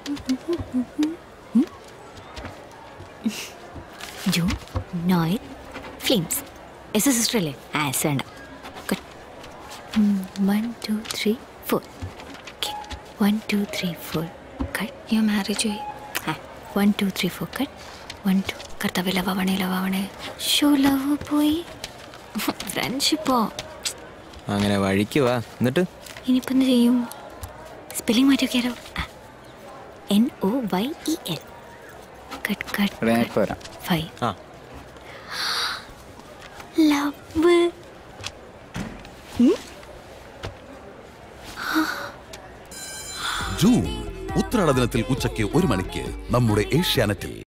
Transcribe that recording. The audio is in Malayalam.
June Noel flames S S sister അല്ലേ ആസ് വേണ്ട one two three four one two three four cut you marriage one two three four cut one two കർത്താവ് ലവാവണേ ലവാവണേ ഷോ ലവ് പോയി ഫ്രണ്ട്ഷിപ്പോ അങ്ങനെ വഴിക്ക് വാ എന്നിട്ട് ഇനിയിപ്പോൾ എന്ത് ചെയ്യും സ്പെല്ലിംഗ് മാറ്റി നോക്കിയാലോ N O Y E L cut cut എടാ ഞാൻ ഇപ്പൊ വരാം ഫൈവ് ആ ലവ് ജൂൺ ഉത്രാട ദിനത്തിൽ ഉച്ചയ്ക്ക് ഒരു മണിക്ക് നമ്മുടെ ഏഷ്യാനെറ്റിൽ